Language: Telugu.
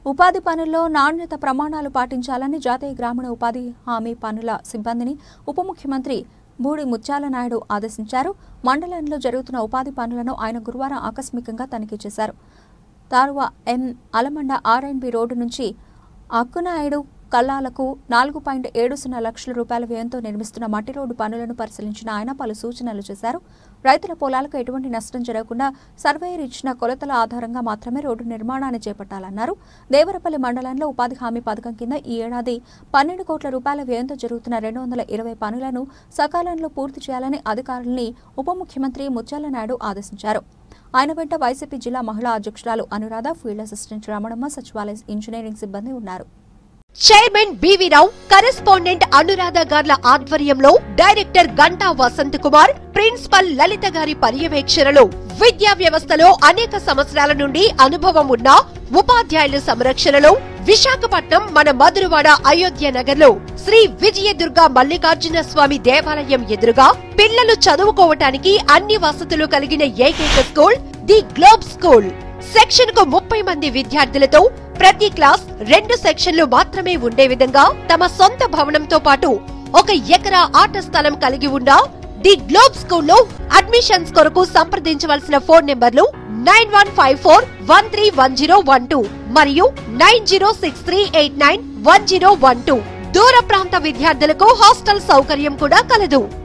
ఉపాధి పనుల్లో నాణ్యత ప్రమాణాలు పాటించాలని జాతీయ గ్రామీణ ఉపాధి హామీ పనుల సిబ్బందిని ఉప ముఖ్యమంత్రి బూడి ముత్యాల నాయుడు ఆదేశించారు మండలంలో జరుగుతున్న ఉపాధి పనులను ఆయన గురువారం ఆకస్మికంగా తనిఖీ చేశారు తారువ ఎం అలమండ ఆర్ఎండ్బి రోడ్డు నుంచి అక్కునాయుడు కల్లాలకు నాలుగు పాయింట్ ఏడు సున్నా లక్షల రూపాయల వ్యయంతో నిర్మిస్తున్న మట్టి రోడ్డు పనులను పరిశీలించిన ఆయన పలు సూచనలు చేశారు రైతుల పొలాలకు ఎటువంటి నష్టం జరగకుండా సర్వేయర్ ఇచ్చిన కొలతల ఆధారంగా మాత్రమే రోడ్డు నిర్మాణాన్ని చేపట్టాలన్నారు దేవరపల్లి మండలంలో ఉపాధి హామీ పథకం కింద ఈ ఏడాది పన్నెండు కోట్ల రూపాయల వ్యయంతో జరుగుతున్న రెండు వందల ఇరవై పనులను సకాలంలో పూర్తి చేయాలని అధికారుల్ని ఉప ముఖ్యమంత్రి ముత్యాల నాయుడు ఆదేశించారు ఆయన వెంట వైసీపీ జిల్లా మహిళా అధ్యక్షురాలు అనురాధ ఫీల్డ్ అసిస్టెంట్ రమణమ్మ సచివాలయ ఇంజనీరింగ్ సిబ్బంది ఉన్నారు chairman BV Rao correspondent Anuradha గార్ల ఆధ్వర్యంలో డైరెక్టర్ గంటా వసంత్ కుమార్ ప్రిన్సిపల్ లలిత గారి పర్యవేక్షణలో విద్యా వ్యవస్థలో అనేక సంవత్సరాల నుండి అనుభవం ఉన్న ఉపాధ్యాయుల సంరక్షణలో విశాఖపట్నం మన మధురవాడ అయోధ్య నగర్ లో శ్రీ విజయదుర్గ మల్లికార్జున స్వామి దేవాలయం ఎదురుగా పిల్లలు చదువుకోవటానికి అన్ని వసతులు కలిగిన ఏకైక school the Globe school section కు ముప్పై మంది విద్యార్థులతో ప్రతి క్లాస్ రెండు సెక్షన్లు మాత్రమే ఉండే విధంగా తమ సొంత భవనంతో పాటు ఒక ఎకరా ఆట స్థలం కలిగి ఉన్న ది గ్లోబ్ స్కూల్లో అడ్మిషన్స్ కొరకు సంప్రదించవలసిన ఫోన్ నెంబర్లు nine one five four one three one zero one two మరియు nine zero six three eight nine one zero one two దూర ప్రాంత విద్యార్థులకు హాస్టల్ సౌకర్యం కూడా కలదు